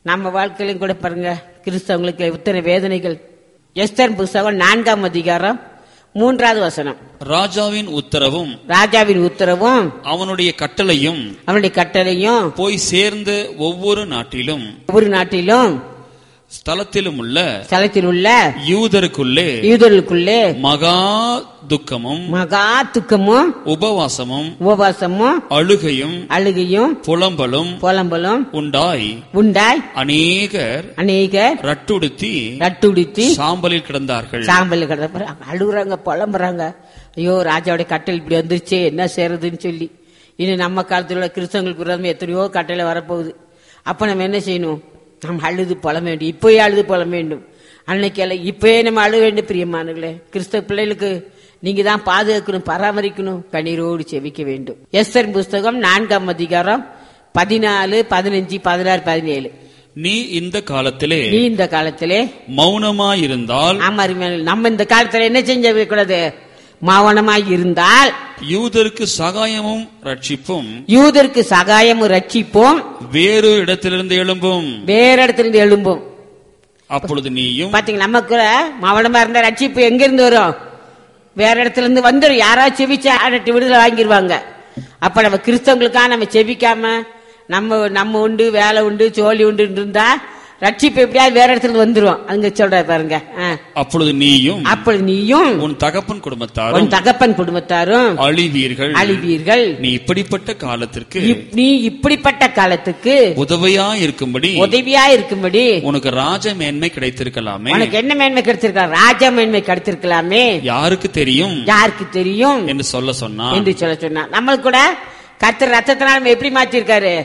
நம்ம வாழ்க்கையிலும் கூட பாருங்க கிறிஸ்தவங்களுக்கு இத்தனை வேதனைகள் எஸ்தர் புஸ்தகம் நான்காம் அதிகாரம் மூன்றாவது வசனம் ராஜாவின் உத்தரவும் ராஜாவின் உத்தரவும் அவனுடைய கட்டளையும் அவனுடைய கட்டளையும் போய் சேர்ந்த ஒவ்வொரு நாட்டிலும் ஒவ்வொரு நாட்டிலும் ஸ்தலத்திலும் உள்ள ஸ்தலத்தில் உள்ள யூதருக்குள்ளே யூதர்களுக்குள்ளே மகா துக்கமும் மகா துக்கமும் உபவாசமும் உபவாசமும் அழுகையும் அழுகையும் புலம்பலும் புலம்பலும் உண்டாய் உண்டாய் அநேகர் அநேகர் ரட்டுடுத்தி ரட்டுடுத்தி சாம்பலில் கிடந்தார்கள் சாம்பல் கிடப்ப அழுகுறாங்க புலம்புறாங்க ஐயோ ராஜாவுடைய கட்டளை இப்படி வந்துருச்சே என்ன செய்யறதுன்னு சொல்லி இனி நம்ம காலத்தில் உள்ள கிறிஸ்தவங்களுக்கு விரோதமா எத்தனையோ கட்டளை வரப்போகுது அப்ப நம்ம என்ன செய்யணும் நம்ம அழுது புலம் வேண்டும் இப்போயே அழுது புலம் வேண்டும் அன்னைக்கு அல்ல இப்பயே நம்ம அழுக வேண்டும் பிரியமானங்களே கிறிஸ்தவ பிள்ளைகளுக்கு நீங்க தான் பாதுகாக்கணும் பராமரிக்கணும் கண்ணீரோடு செவிக்க வேண்டும் எஸ்தர் புஸ்தகம் நான்காம் அதிகாரம் பதினாலு பதினஞ்சு பதினாறு பதினேழு நீ இந்த காலத்திலே நீ இந்த காலத்திலே மௌனமாயிருந்தால் ஆமா அருமையானவர்களே, நம்ம இந்த காலத்துல என்ன செஞ்ச கூடாது மௌனமாய் இருந்தால் யூதருக்கு சகாயமும் ரட்சிப்பும் யூதருக்கு சகாயமும் ரட்சிப்போம் வேறு இடத்திலிருந்து எழும்பும் வேற இடத்துல இருந்து எழும்பும் அப்பொழுது நீயும் பாத்தீங்களா நம்ம கூட மௌனமா இருந்தா ரட்சிப்பு எங்க இருந்து வரும் வேற இடத்துல இருந்து வந்துடும் யாராவது செவிச்சு ஆடட்டி விடுதலை வாங்கிடுவாங்க அப்ப நம்ம கிறிஸ்தவங்களுக்காக நம்ம செபிக்காம நம்ம நம்ம உண்டு வேலை உண்டு சோழி உண்டு இருந்தா ரட்சிப்பு எப்படியாவது வேற இடத்துல இருந்து வந்துரும் அங்க சொல்ற பாருங்க ஆ. அப்பொழுது நீயும் அப்பொழுது நீயும் உன் தகப்பன் குடும்பத்தாரும் உன் தகப்பன் குடும்பத்தாரும் அழிவீர்கள் அழிவீர்கள் நீ இப்படிப்பட்ட காலத்திற்கு இப்- நீ இப்படிப்பட்ட காலத்துக்கு உதவியா இருக்கும்படி உதவியா இருக்கும்படி உனக்கு ராஜ மேன்மை கிடைத்திருக்கலாமே உனக்கு என்ன மேன்மை கிடைச்சிருக்கலாம் ராஜா மேன்மை கிடைச்சிருக்கலாமே யாருக்கு தெரியும் யாருக்கு தெரியும் என்று சொல்ல சொன்னா என்று சொல்ல சொன்னா நம்மளுக்கு கூட கர்த்தர் ரத்தத்தினால் நம்ம எப்படி மாத்திருக்காரு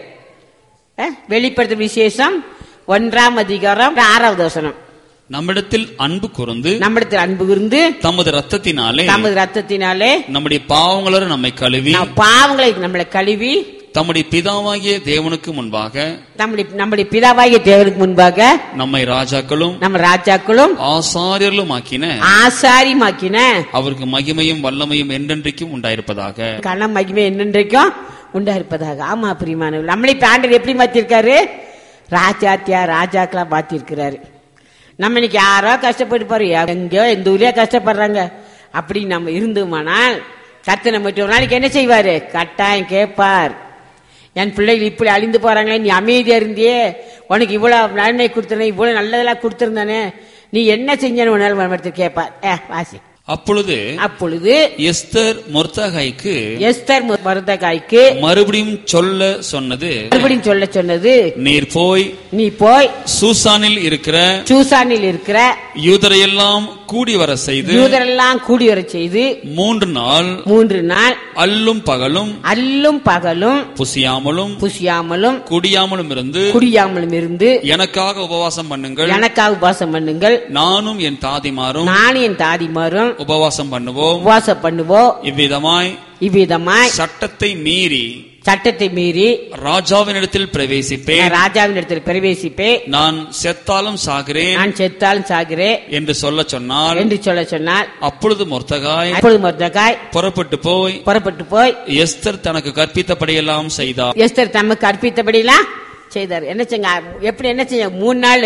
அஹ், வெளிப்படுத்தும் விசேஷம் ஒன்றாம் அதிகாரம் ஆறாவது வசனம் நம்மிடத்தில் அன்பு கூர்ந்து நம்மிடத்தில் அன்பு இருந்து தமது ரத்தத்தினாலே தமது ரத்தத்தினாலே நம்முடைய பாவங்களோட நம்மை கழுவி நம் பாவங்களை நம்மளை கழுவி தம்முடைய பிதாவாகிய தேவனுக்கு முன்பாக நம்முடைய நம்முடைய பிதாவாகிய தேவனுக்கு முன்பாக நம்மை ராஜாக்களும் நம்ம ராஜாக்களும் ஆசாரியர்களும் ஆக்கின ஆசாரிமாக்கின அவருக்கு மகிமையும் வல்லமையும் என்றென்றைக்கும் உண்டாயிருப்பதாக கன மகிமை என்னென்றைக்கும் உண்டா இருப்பதாக ஆமா பிரியமானவர் நம்மளை இப்ப ஆண்டவர் எப்படி மாத்திருக்காரு ராஜாத்தியா ராஜாக்களா மாத்திருக்கிறாரு நம்ம இன்னைக்கு யாரோ கஷ்டப்பட்டு பாரு எங்கேயோ எந்த ஊர்லயோ கஷ்டப்படுறாங்க அப்படி நம்ம இருந்தோமானால் கத்து நம்ம ஒரு நாளைக்கு என்ன செய்வாரு கட்டாயம் கேட்பார் என் பிள்ளைகள் இப்படி அழிந்து போறாங்களே நீ அமைதியா இருந்தியே உனக்கு இவ்வளவு நன்மை கொடுத்தனே இவ்வளவு நல்லதெல்லாம் கொடுத்திருந்தானே நீ என்ன செஞ்சேன்னு ஒரு நாள் மறுத்து கேட்பார் ஏ வாசி அப்பொழுது அப்பொழுது எஸ்தர் மொர்தகாய்க்கு எஸ்தர் மருதகாய்க்கு மறுபடியும் சொல்ல சொன்னது மறுபடியும் சொல்ல சொன்னது நீர் போய் நீ போய் சூசானில் இருக்கிற சூசானில் இருக்கிற யூதரையெல்லாம் கூடி வர செய்து யூதரெல்லாம் கூடி வரச் செய்து மூன்று நாள் மூன்று நாள் அல்லும் பகலும் அல்லும் பகலும் புசியாமலும் புசியாமலும் குடியாமலும் இருந்து குடியாமலும் இருந்து எனக்காக உபவாசம் பண்ணுங்கள் எனக்காக உபவாசம் பண்ணுங்கள் நானும் என் தாதிமாரும் நானும் என் தாதிமாரும் உபவாசம் பண்ணுவோம் உபவாசம் பண்ணுவோம் இவ்விதமாய் இவ்விதமாய் சட்டத்தை மீறி சட்டத்தை மீறி ராஜாவினிடத்தில் பிரவேசிப்பேன் நான் ராஜாவின் இடத்தில் பிரவேசிப்பே நான் செத்தாலும் சாகிறேன் நான் செத்தாலும் சாகிறேன் என்று சொல்ல சொன்னால் என்று சொல்ல சொன்னார் அப்பொழுது மொர்தகாய் அப்பொழுது மொர்தகாய் புறப்பட்டு போய் புறப்பட்டு போய் எஸ்தர் தனக்கு கற்பித்தபடியெல்லாம் செய்தார் எஸ்தர் தமக்கு அர்ப்பித்தபடிலாம் செய்தார் என்ன செஞ்ச எப்படி என்ன செஞ்ச மூணு நாள்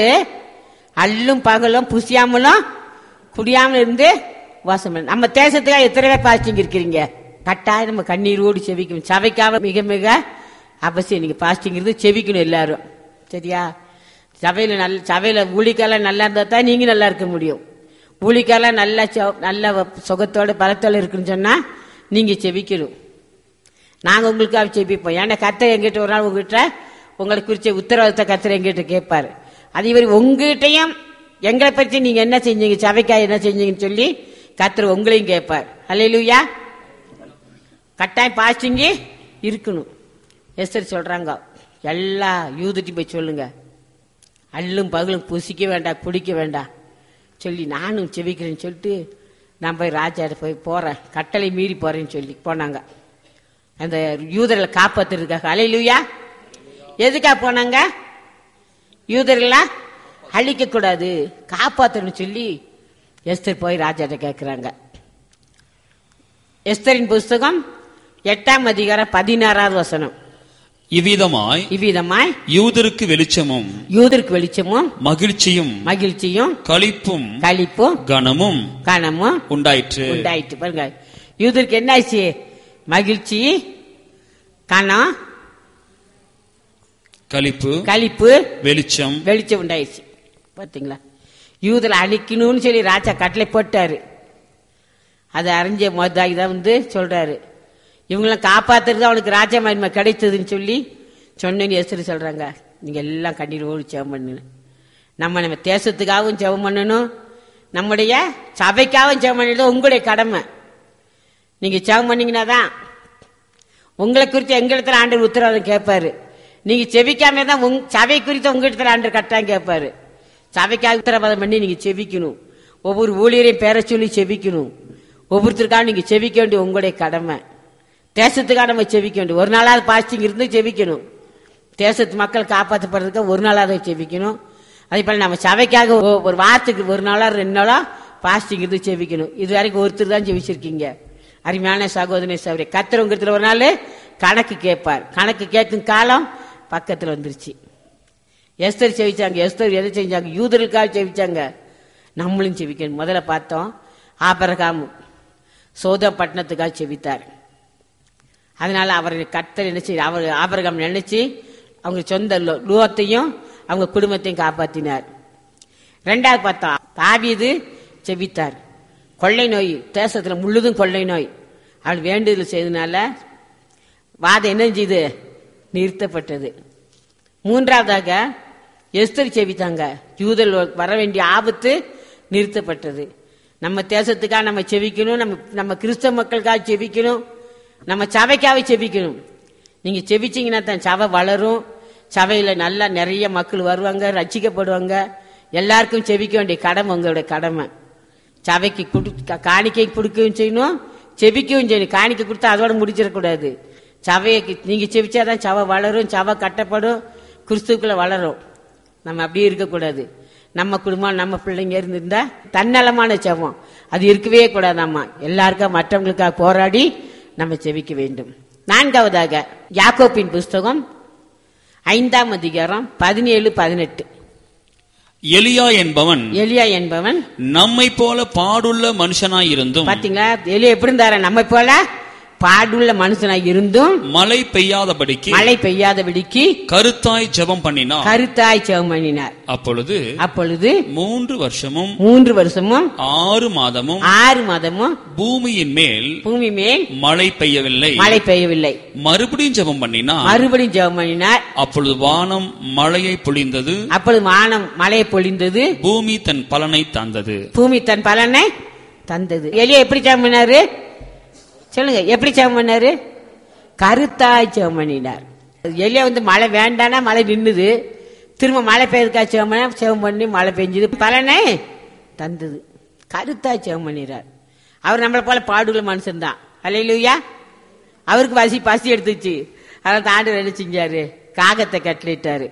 அல்லும் பகலும் புசியாமலும் குடியாமலும் இருந்து வாசம் பண்ண நம்ம தேசத்துக்காக எத்தனை பேர் பாஸ்டிங் இருக்கிறீங்க கட்டாயம் நம்ம கண்ணீரோடு செவிக்கணும் சபைக்காக மிக மிக அவசியம் நீங்க பாஸ்டிங் இருந்து செவிக்கணும் எல்லாரும் சரியா சபையில நல்ல சபையில ஊழிக்காலாம் நல்லா இருந்தா தான் நீங்க நல்லா இருக்க முடியும் ஊழிக்காலாம் நல்ல சு- நல்ல சுகத்தோட பலத்தோட இருக்குன்னு சொன்னா நீங்க செவிக்கணும் நாங்க உங்களுக்காக ஜெபிப்போம் ஏன்னா கர்த்தர் எங்கிட்ட ஒரு நாள் உங்ககிட்ட உங்களை குறிச்ச உத்தரவாதத்தை கர்த்தர் எங்கிட்ட கேட்பாரு அதே மாதிரி உங்ககிட்டயும் எங்களை பற்றி நீங்க என்ன செஞ்சீங்க சபைக்காக என்ன செஞ்சீங்கன்னு சொல்லி கர்த்தர் உங்களையும் கேட்பார் அல்லையிலுயா கட்டாயம் பாஸ்டிங்கு இருக்கணும் எஸ்தர் சொல்றாங்க எல்லா யூதட்டி போய் சொல்லுங்க அள்ளும் பகலும் புசிக்க வேண்டாம் குடிக்க வேண்டாம் சொல்லி நானும் செவிக்கிறேன்னு சொல்லிட்டு நான் போய் ராஜாட்ட போய் போறேன் கட்டளை மீறி போறேன்னு சொல்லி போனாங்க அந்த யூதர்களை காப்பாத்துறதுக்காக அலையிலுயா எதுக்காக போனாங்க யூதர்களா அழிக்க கூடாது காப்பாத்தணும்னு சொல்லி எஸ்தர் போய் ராஜாட்ட கேட்கிறாங்க எஸ்தரின் புஸ்தகம் எட்டாம் அதிகாரம் பதினாறாவது வசனம் இவ்விதமாய் இவ்விதமாய் யூதருக்கு வெளிச்சமும் யூதருக்கு வெளிச்சமும் மகிழ்ச்சியும் மகிழ்ச்சியும் களிப்பும் களிப்பும் கனமும் கனமும் உண்டாயிற்று உண்டாயிட்டு பாருங்க யூதருக்கு என்ன ஆச்சு மகிழ்ச்சி கனம் களிப்பு களிப்பு வெளிச்சம் வெளிச்சம் உண்டாயிடுச்சு பாத்தீங்களா யூதரை அழிக்கணும்னு சொல்லி ராஜா கட்டளை போட்டாரு அதை அறிஞ்ச மொதாகி தான் வந்து சொல்றாரு இவங்களாம் காப்பாத்துறது அவனுக்கு ராஜா மகிமை கிடைத்ததுன்னு சொல்லி சொன்னேன்னு எஸ்ரு சொல்றாங்க நீங்க எல்லாம் கண்ணீர் ஓடி ஜெபம் பண்ணுங்க நம்ம நம்ம தேசத்துக்காகவும் ஜெபம் பண்ணணும் நம்முடைய சபைக்காகவும் ஜெபம் பண்ணது உங்களுடைய கடமை நீங்க ஜெபம் பண்ணீங்கன்னா தான் உங்களை குறித்து எங்களிடத்துல ஆண்டவர் உத்தரவாதம் கேட்பாரு நீங்க செபிக்காம தான் உங் சபை குறித்து உங்களிடத்துல ஆண்டவர் கட்டாயம் கேட்பாரு சபைக்காக உத்தரவாதம் பண்ணி நீங்க செபிக்கணும் ஒவ்வொரு ஊழியரையும் பேர சொல்லி செபிக்கணும் ஒவ்வொருத்தருக்காக நீங்க செபிக்க வேண்டிய உங்களுடைய கடமை தேசத்துக்காக நம்ம செபிக்க வேண்டிய ஒரு நாளாவது பாஸ்டிங் இருந்து செபிக்கணும் தேசத்து மக்கள் காப்பாற்றப்படுறதுக்கு ஒரு நாளாவது செபிக்கணும் அதே போல நம்ம சபைக்காக ஒ- ஒரு வாரத்துக்கு ஒரு நாளா ரெண்டு நாளா பாஸ்டிங் இருந்து செபிக்கணும் இது வரைக்கும் ஒருத்தர் தான் செபிச்சிருக்கீங்க அருமையான சகோதரி சகோதரி கத்திரவங்கிறதுல ஒரு நாள் கணக்கு கேட்பார் கணக்கு கேட்கும் காலம் பக்கத்துல வந்துருச்சு எஸ்தர் செவிச்சாங்க எஸ்தர் எதை செஞ்சாங்க யூதர்களுக்காக செவிச்சாங்க நம்மளும் செவிக்கணும் முதல்ல பார்த்தோம் ஆபரகாம் சோதா பட்டணத்துக்காக செவித்தார் அதனால அவர் கர்த்தர் என்ன செய்ய அவர் ஆபரகம் நினைச்சு அவங்க சொந்த லோ- லோத்தையும் அவங்க குடும்பத்தையும் காப்பாத்தினார் ரெண்டாவது பார்த்தோம் தாவீது செவித்தார் கொள்ளை நோய் தேசத்துல முழுதும் கொள்ளை நோய் அவள் வேண்டுதல் செய்தனால வாதம் என்ன செய்து நிறுத்தப்பட்டது மூன்றாவதாக எஸ்தர் செவித்தாங்க யூதல் வர வேண்டிய ஆபத்து நிறுத்தப்பட்டது நம்ம தேசத்துக்காக நம்ம செவிக்கணும் நம்ம நம்ம கிறிஸ்தவ மக்களுக்காக செவிக்கணும் நம்ம சபைக்காக செவிக்கணும் நீங்க செவிச்சீங்கன்னா தான் சபை வளரும் சபையில நல்லா நிறைய மக்கள் வருவாங்க ரட்சிக்கப்படுவாங்க எல்லாருக்கும் செவிக்க வேண்டிய கடமை உங்களுடைய கடமை சபைக்கு குடு க- காணிக்கை கொடுக்கவும் செய்யணும் செபிக்கவும் செய்யணும் காணிக்கை கொடுத்தா அதோட முடிச்சிடக்கூடாது சபையை நீங்க செபிச்சாதான் சபை வளரும் சபை கட்டப்படும் கிறிஸ்துக்குள்ள வளரும் நம்ம அப்படியே இருக்கக்கூடாது நம்ம குடும்பம் நம்ம பிள்ளைங்க இருந்திருந்தா தன்னலமான செபம் அது இருக்கவே கூடாதாம்மா எல்லாருக்கும் மற்றவங்களுக்காக போராடி நம்ம செபிக்க வேண்டும் நான்காவதாக யாக்கோப்பின் புஸ்தகம் ஐந்தாம் அதிகாரம் பதினேழு பதினெட்டு எலியா என்பவன் எலியா என்பவன் நம்மை போல பாடுள்ள மனுஷனாயிருந்தும் பாத்தீங்களா எலியா எப்படி இருந்தார நம்ம போல பாடுள்ள மனுஷனா இருந்தும் மழை பெய்யாதபடிக்கு மழை பெய்யாதபடிக்கு கருத்தாய் ஜெபம் பண்ணினான் கருத்தாய் ஜெபம் பண்ணினார் அப்பொழுது அப்பொழுது மூன்று வருஷமும் மூன்று வருஷமும் ஆறு மாதமும் ஆறு மாதமும் பூமியின் மேல் பூமி மேல் மழை பெய்யவில்லை மழை பெய்யவில்லை மறுபடியும் ஜெபம் பண்ணினான் மறுபடியும் ஜெபம் பண்ணினார் அப்பொழுது வானம் மழையை பொழிந்தது அப்பொழுது வானம் மழையை பொழிந்தது பூமி தன் பலனை தந்தது பூமி தன் பலனை தந்தது எலியா எப்படி ஜெபம் பண்ணாரு சொல்லுங்க எப்படி ஜெபம் பண்ணாரு கருத்தாய் ஜெபம் பண்ணினார் எலியா வந்து மழை வேண்டானா மழை நின்னுது திரும்ப மழை பெய்யறதுக்கா ஜெபம் பண்ணா ஜெபம் பண்ணி மழை பெஞ்சது பலனை தந்தது கருத்தாய் ஜெபம் பண்ணினார் அவர் நம்மளை போல பாடுள்ள மனுஷன் தான் அலையிலுயா அவருக்கு பசி பசி எடுத்துச்சு அதான் தாண்டு என்ன செஞ்சாரு காகத்தை கட்டளிட்டாரு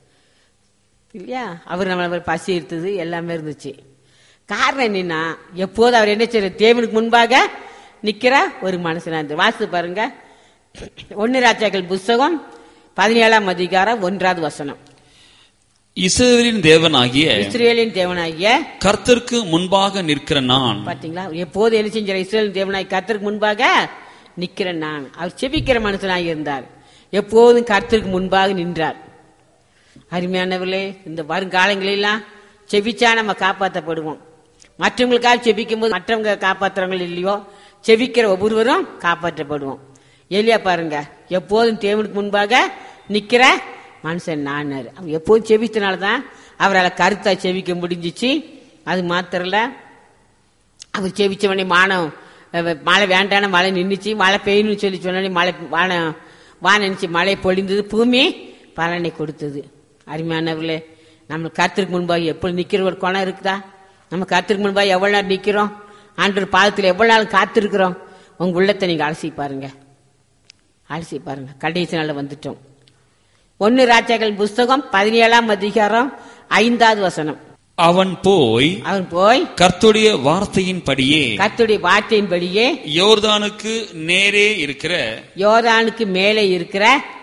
இல்லையா அவர் நம்மள பசி எடுத்தது எல்லாமே இருந்துச்சு காரணம் என்னன்னா எப்போது அவர் என்ன செய்யற தேவனுக்கு முன்பாக நிக்கிற ஒரு மனுஷனா இருந்து வாசித்து பாருங்க ஒன்னு ராஜாக்கள் புஸ்தகம் பதினேழாம் அதிகாரம் ஒன்றாவது வசனம் இஸ்ரவேலின் தேவனாகிய இஸ்ரேலின் தேவனாகிய கர்த்தருக்கு முன்பாக நிற்கிற நான் பாத்தீங்களா எப்போது என்ன செஞ்சார் இஸ்ரேலின் தேவனாய் கர்த்தருக்கு முன்பாக நிக்கிறேன் நான் அவர் செபிக்கிற மனுஷனாக இருந்தார் எப்போதும் கர்த்தருக்கு முன்பாக நின்றார் அருமையானவர்களே இந்த வருங்காலங்களெல்லாம் செபிச்சா நம்ம காப்பாற்றப்படுவோம் மற்றவங்களுக்காக செபிக்கும் போது மற்றவங்க காப்பாற்றுறவங்க இல்லையோ செபிக்கிற ஒவ்வொருவரும் காப்பாற்றப்படுவோம் எலியா பாருங்க எப்போதும் தேவனுக்கு முன்பாக நிக்கிற மனுஷன் நானாரு அவர் எப்போதும் செபித்தனால தான் அவரால் கருத்தா செபிக்க முடிஞ்சிச்சு அது மாத்திரம் இல்ல அவர் செவிச்ச உடனே மானம் அஹ், மழை வேண்டான மழை நின்றுச்சு மழை பெய்யணும்னு சொல்லி சொன்னோடனே மழை வானம் வானம் நினைச்சு மழை பொழிந்தது பூமி பலனை கொடுத்தது அருமையானவர்களே நம்ம கருத்துக்கு முன்பாக எப்படி நிக்கிற ஒரு குணம் இருக்குதா நம்ம கருத்துக்கு முன்பாக எவ்வளவு நேரம் நிக்கிறோம் ஆண்டவர் பாதத்தில் எவ்வளவு நாள் காத்திருக்கிறோம் உங்க உள்ளத்தை நீங்க அலசி பாருங்க அலசி பாருங்க கடைசி நாள் வந்துட்டோம் ஒன்னு ராஜாக்கள் புஸ்தகம் பதினேழாம் அதிகாரம் ஐந்தாவது வசனம் அவன் போய் அவன் போய் கர்த்துடைய வார்த்தையின்படியே கர்த்தருடைய வார்த்தையின்படியே யோர்தானுக்கு நேரே இருக்கிற யோர்தானுக்கு மேலே இருக்கிற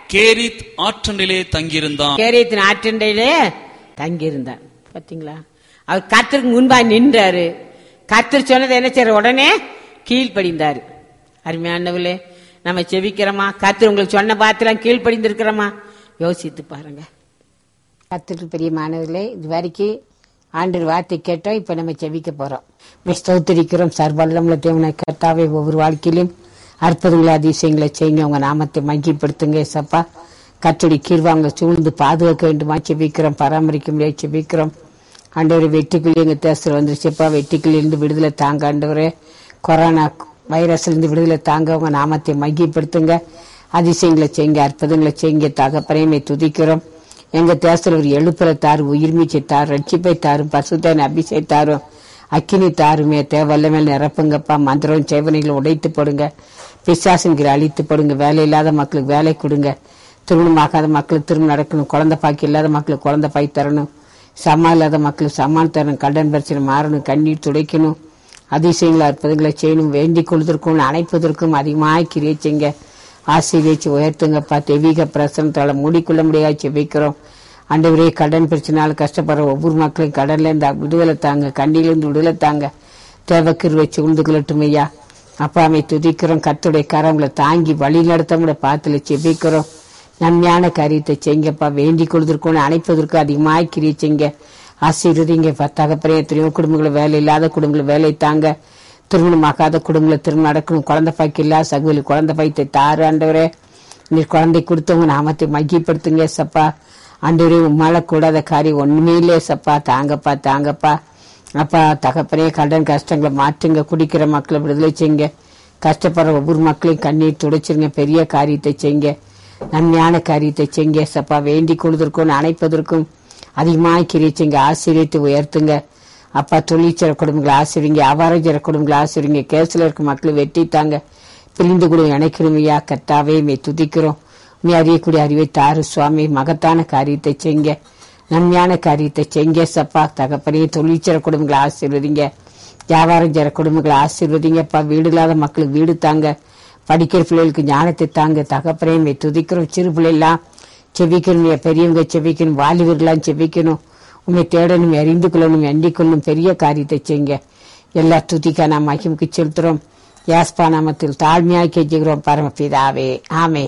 கேரித் ஆற்றனிலே தங்கியிருந்தான் கேரியத்தின் ஆற்றண்டையிலே தங்கியிருந்தார் பாத்தீங்களா அவர் கர்த்தருக்கு முன்பா நின்றாரு கர்த்தர் சொன்னதை என்ன செய்யற உடனே கீழ்ப்படிந்தாரு அருமையானவர்களே நம்ம செவிக்கிறோமா கர்த்தர் உங்களுக்கு சொன்ன பாத்திரம் கீழ்ப்படிந்திருக்கிறோமா யோசித்து பாருங்க கர்த்தருக்கு பெரிய மாணவர்களே இது வரைக்கும் ஆண்டு வார்த்தை கேட்டோம் இப்ப நம்ம செவிக்க போறோம் ஸ்தோத்திரிக்கிறோம் சர்வல்லமுள்ள தேவனை கர்த்தாவே ஒவ்வொரு வாழ்க்கையிலும் அற்புதங்களை அதிசயங்களை செய்யுங்க உங்க நாமத்தை மகிப்படுத்துங்க சப்பா கத்தடி கீழ்வாங்க சூழ்ந்து பாதுகாக்க வேண்டுமா செபிக்கிறோம் பராமரிக்க முடியாது செபிக்கிறோம் ஆண்டவரை வெட்டுக்குள்ளே எங்க தேசத்தில் வந்துருச்சுப்பா வெட்டுக்குள்ள இருந்து விடுதலை தாங்க ஆண்டவரே கொரோனா வைரஸ்ல இருந்து விடுதலை தாங்க உங்க நாமத்தை மகிப்படுத்துங்க அதிசயங்களை செய்யுங்க அற்புதங்களை செய்யுங்க தகப்பனையுமே துதிக்கிறோம் எங்க தேசத்தில் ஒரு எழுப்புற தாரு உயிர்மீச்சை தாரு ரட்சிப்பை தாரும் பசுத்தன் அபிஷேக தாரும் அக்கினி தாருமே தேவல்ல மேல் நிரப்புங்கப்பா மந்திரம் சேவனைகளை உடைத்து போடுங்க பிசாசுங்களை அழித்து போடுங்க வேலை இல்லாத மக்களுக்கு வேலை கொடுங்க திருமணமாகாத மக்களுக்கு திருமணம் நடக்கணும் குழந்தை பாக்கி இல்லாத மக்களுக்கு குழந்தை பாய் தரணும் சமா இல்லாத மக்களுக்கு சமான் தரணும் கடன் பிரச்சனை மாறணும் கண்ணீர் துடைக்கணும் அதிசயங்களை அற்புதங்களை செய்யணும் வேண்டிக் கொள்வதற்கும் அணைப்பதற்கும் அதிகமாக கிரியை செய்யுங்க ஆசீர்வதிச்சு உயர்த்துங்கப்பா தெய்வீக பிரசனத்தால மூடிக்கொள்ள முடியாது செபிக்கிறோம் ஆண்டவரே கடன் பிரச்சனால கஷ்டப்படுற ஒவ்வொரு மக்களையும் கடன்ல இருந்து விடுதலை தாங்க கண்ணிலிருந்து விடுதலை தாங்க தேவக்கிரு வச்சு உண்டு கொள்ளட்டும் ஐயா அப்பாமை துதிக்கிறோம் கத்துடைய கரங்களை தாங்கி வழி நடத்தமுட பாத்துல செபிக்கிறோம் நன்மையான காரியத்தை செய்யுங்கப்பா வேண்டிக் கொள்வதற்கும் அணைப்பதற்கும் அதிகமாக கிரியை செய்யுங்க ஆசீர்வதிங்க தகப்பறே எத்தனையோ குடும்பங்களை வேலை இல்லாத குடும்பங்களை வேலை தாங்க திருமணமாகாத குடும்பங்களை திருமணம் நடக்கணும் குழந்தை பாய்க்கு இல்லாத சகுலி குழந்தை பாய்த்தை தாரு ஆண்டவரே நீர் குழந்தை கொடுத்தவங்க நாமத்தை மையப்படுத்துங்க சப்பா ஆண்டவரே உம்மால கூடாத காரியம் ஒண்ணுமே இல்லையே சப்பா தாங்கப்பா தாங்கப்பா அப்பா தகப்பனே கடன் கஷ்டங்களை மாற்றுங்க குடிக்கிற மக்களை விடுதலை செய்யுங்க கஷ்டப்படுற ஒவ்வொரு மக்களையும் கண்ணீர் துடைச்சிருங்க பெரிய காரியத்தை செய்யுங்க நன்மையான காரியத்தை செய்யுங்க சப்பா வேண்டிக் கொள்வதற்கும் அணைப்பதற்கும் அதிகமாக கிரிச்சிங்க ஆசிரியத்தை உயர்த்துங்க அப்பா தொழிற்சர குடும்பங்களை ஆசிரிங்க அவாரஞ்சர குடும்பங்களை ஆசிரிங்க கேஸ்ல இருக்க மக்களை வெட்டித்தாங்க பிரிந்து கூட இணைக்கணுமையா கத்தாவே மே துதிக்கிறோம் நீ அறியக்கூடிய அறிவை தாரு சுவாமி மகத்தான காரியத்தை செய்ங்க நன்மையான காரியத்தை செய்ங்க சப்பா தகப்பனே தொழிற்சர குடும்பங்களை ஆசீர்வதிங்க வியாபாரம் செய்கிற குடும்பங்களை ஆசீர்வதிங்கப்பா வீடு இல்லாத மக்களுக்கு வீடு தாங்க படிக்கிற பிள்ளைகளுக்கு ஞானத்தை தாங்க தகப்பனே மே துதிக்கிறோம் சிறு பிள்ளைலாம் செவிக்கணும் பெரியவங்க செவிக்கணும் வாலிபர்களாம் செவிக்கணும் உண்மை தேடணும் அறிந்து கொள்ளணும் எண்ணிக் கொள்ளணும் பெரிய காரியத்தை செய்யுங்க எல்லா துதிக்கா நாம் மகிமுக்கு செலுத்துறோம் யாஸ்பா நாமத்தில் தாழ்மையாக கெஞ்சுகிறோம் பரமபிதாவே ஆமே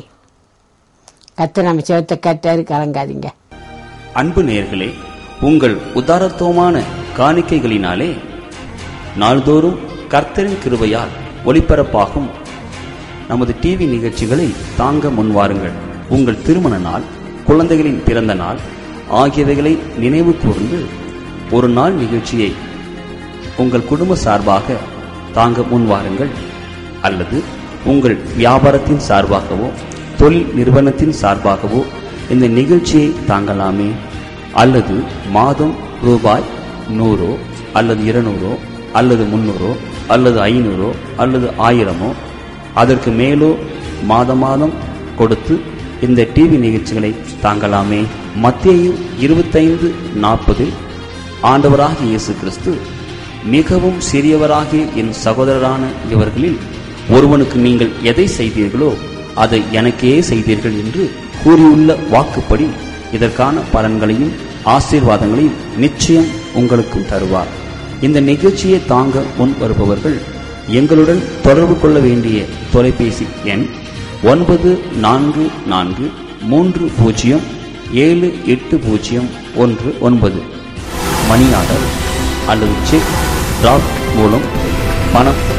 கத்து நம்ம சேர்த்த கட்டாரு கலங்காதீங்க அன்பு நேயர்களே உங்கள் உதாரத்துவமான காணிக்கைகளினாலே நாள்தோறும் கர்த்தரின் கிருபையால் ஒளிபரப்பாகும் நமது டிவி நிகழ்ச்சிகளை தாங்க முன்வாருங்கள் உங்கள் திருமண நாள் குழந்தைகளின் பிறந்த நாள் ஆகியவைகளை நினைவு கூர்ந்து ஒரு நாள் நிகழ்ச்சியை உங்கள் குடும்ப சார்பாக தாங்க முன்வாருங்கள் அல்லது உங்கள் வியாபாரத்தின் சார்பாகவோ தொழில் நிறுவனத்தின் சார்பாகவோ இந்த நிகழ்ச்சியை தாங்கலாமே அல்லது மாதம் ரூபாய் நூறோ அல்லது இருநூறோ அல்லது முன்னூறோ அல்லது ஐநூறோ அல்லது ஆயிரமோ அதற்கு மேலோ மாத மாதம் கொடுத்து இந்த டிவி நிகழ்ச்சிகளை தாங்கலாமே மத்தேயு இருபத்தைந்து நாற்பதில் ஆண்டவராகிய இயேசு கிறிஸ்து மிகவும் சிறியவராகிய என் சகோதரரான இவர்களில் ஒருவனுக்கு நீங்கள் எதை செய்தீர்களோ அதை எனக்கே செய்தீர்கள் என்று கூறியுள்ள வாக்குப்படி இதற்கான பலன்களையும் ஆசீர்வாதங்களையும் நிச்சயம் உங்களுக்கும் தருவார் இந்த நிகழ்ச்சியை தாங்க முன் வருபவர்கள் எங்களுடன் தொடர்பு கொள்ள வேண்டிய தொலைபேசி எண் ஒன்பது நான்கு நான்கு மூன்று பூஜ்ஜியம் ஏழு எட்டு பூஜ்ஜியம் ஒன்று ஒன்பது மணி ஆர்டர் அல்லது செக் டிராப் மூலம் பணம்